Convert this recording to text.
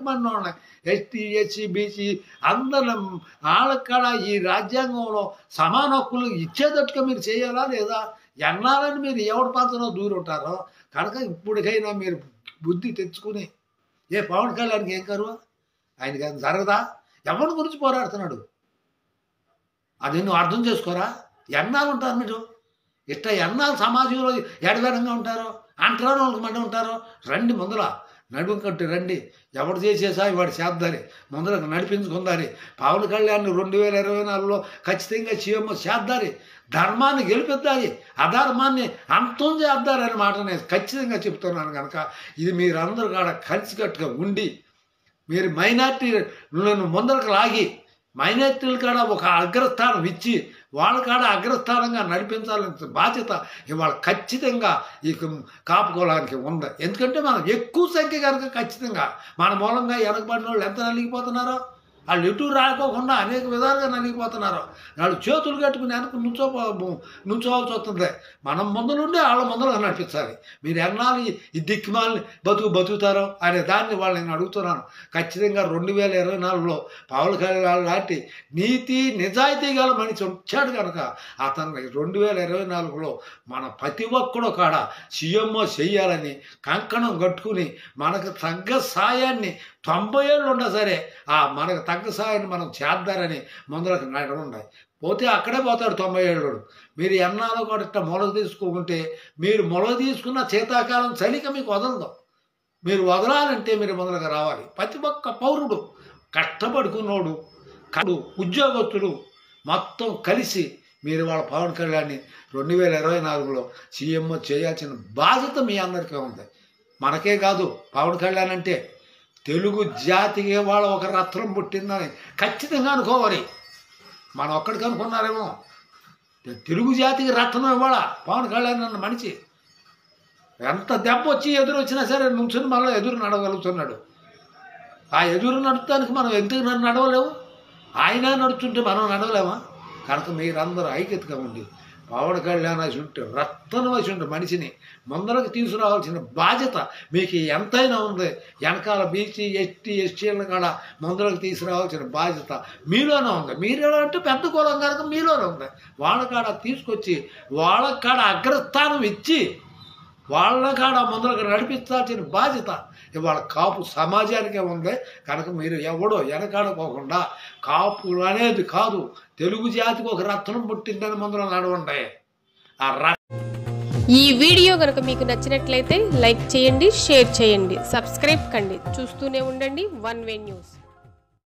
వెనకబడిన వాళ్ళని ST SC BC అందరం వాళ్ళకి కూడా ఈ రాజ్యాంగంలో సమాన హక్కులు ఇచ్చేటట్టుగా మీరు చేయాలా లేదా ఎన్నాలని మీరు ఎవరి పంచనో దూరి ఉంటారో కనుక ఇప్పటికైనా మీరు బుద్ధి తెచ్చుకుని ఏ పవన్ కళ్యాణ్కి ఏం కరువా ఆయనకి అది జరగదా ఎవరి గురించి పోరాడుతున్నాడు అది నువ్వు అర్థం చేసుకోరా ఎన్నాళ్ళు ఉంటారు మీరు ఇట్లా ఎన్నాళ్ళు సమాజంలో ఎడదనంగా ఉంటారో అంటరాని వాళ్ళకి మండి ఉంటారో రండి ముందర నడుము కట్టి రండి ఎవడు చేసేసా వాడు చేద్దారి ముందరకు నడిపించుకుందారి పవన్ కళ్యాణ్ రెండు వేల ఇరవై నాలుగులో ఖచ్చితంగా సీఎం చేద్దారి ధర్మాన్ని గెలిపిద్దారి అధర్మాన్ని అంతం చేద్దారని మాట నేను ఖచ్చితంగా చెప్తున్నాను కనుక ఇది మీరందరూ కాడ కలిసికట్టుగా ఉండి మీరు మైనార్టీలను ముందరకు లాగి మైనార్టీల కాడ ఒక అగ్రస్థానం ఇచ్చి వాళ్ళ కాడ అగ్రస్థానంగా నడిపించాలనే బాధ్యత ఇవాళ ఖచ్చితంగా ఈ కాపుకోవడానికి ఉంది ఎందుకంటే మనం ఎక్కువ సంఖ్య కనుక ఖచ్చితంగా మన మూలంగా వెనకబడిన వాళ్ళు ఎంత నలిగిపోతున్నారో వాళ్ళు ఎటు రాకోకుండా అనేక విధాలుగా నలిగిపోతున్నారు వాళ్ళు చేతులు కట్టుకుని వెనక నుంచో నుంచోవాల్సి వస్తుంది మనం ముందులుండి వాళ్ళ ముందర నడిపించాలి మీరు ఎన్నాళ్ళు ఈ- ఈ దిక్కుమాలని బతుకు బతుకుతారో అనే దాన్ని వాళ్ళు నేను అడుగుతున్నాను ఖచ్చితంగా రెండు వేల ఇరవై నాలుగులో పవన్ కళ్యాణ్ లాంటి నీతి నిజాయితీ గల మనిషి వచ్చాడు కనుక అతను రెండు వేల ఇరవై నాలుగులో మన ప్రతి ఒక్కడు కాడ సీఎంఓ చెయ్యాలని కంకణం కట్టుకుని మనకు తగ్గ సాయాన్ని తొంభై ఏళ్ళు ఉన్నా సరే ఆ మనకు తగ్గ సాయాన్ని మనం చేద్దారని ముందరకు నడవండి పోతే అక్కడే పోతాడు తొంభై ఏళ్ళు మీరు ఎన్నాలో కూడా ఇట్లా మొలక తీసుకోకుంటే మీరు మొలక తీసుకున్న శీతాకాలం చలిక మీకు వదలదు మీరు వదలాలంటే మీరు మొదలుగా రావాలి ప్రతి ఒక్క పౌరుడు కష్టపడుకున్నోడు కడు ఉద్యోగస్తుడు మొత్తం కలిసి మీరు వాళ్ళ పవన్ కళ్యాణ్ని రెండు వేల ఇరవై నాలుగులో సీఎం చేయాల్సిన బాధ్యత మీ అందరికీ ఉంది మనకే కాదు పవన్ కళ్యాణ్ అంటే తెలుగు జాతికి వాళ్ళ ఒక రత్నం పుట్టిందని ఖచ్చితంగా అనుకోవాలి మనం ఒక్కడికి అనుకున్నారేమో తెలుగు జాతికి రత్నం ఇవ్వాల పవన్ కళ్యాణ్ అన్న మనిషి ఎంత దెబ్బ వచ్చి ఎదురు వచ్చినా సరే నుంచుని మళ్ళీ ఎదురు నడవగలుగుతున్నాడు ఆ ఎదురు నడవడానికి మనం ఎందుకు నన్ను నడవలేము ఆయన నడుచుంటే మనం నడవలేమా కనుక మీరందరూ ఐక్యతగా ఉండి పవన్ కళ్యాణ్ వచ్చి ఉంటే రక్తం వచ్చి ఉంటే మనిషిని ముందరకు తీసుకురావాల్సిన బాధ్యత మీకు ఎంతైనా ఉంది వెనకాల బీసీ ఎస్టీ ఎస్టీలను కాడ ముందరకు తీసుకురావాల్సిన బాధ్యత మీలోనే ఉంది మీరు అంటే పెద్ద కులం కనుక మీలోనే ఉంది వాళ్ళ కాడ తీసుకొచ్చి వాళ్ళ కాడ అగ్రస్థానం ఇచ్చి వాళ్ళ కాడ ముందరకు నడిపించాల్సిన బాధ్యత ఇవాళ కాపు సమాజానికే ఉంది కనుక మీరు ఎవడో వెనకాడుకోకుండా కాపులు అనేది కాదు తెలుగు జాతికి ఒక రత్నం పుట్టిందని ముందర నడవండి ఆ ర ఈ వీడియో కనుక మీకు నచ్చినట్లయితే లైక్ చేయండి షేర్ చేయండి సబ్స్క్రైబ్ కండి చూస్తూనే ఉండండి వన్ వే న్యూస్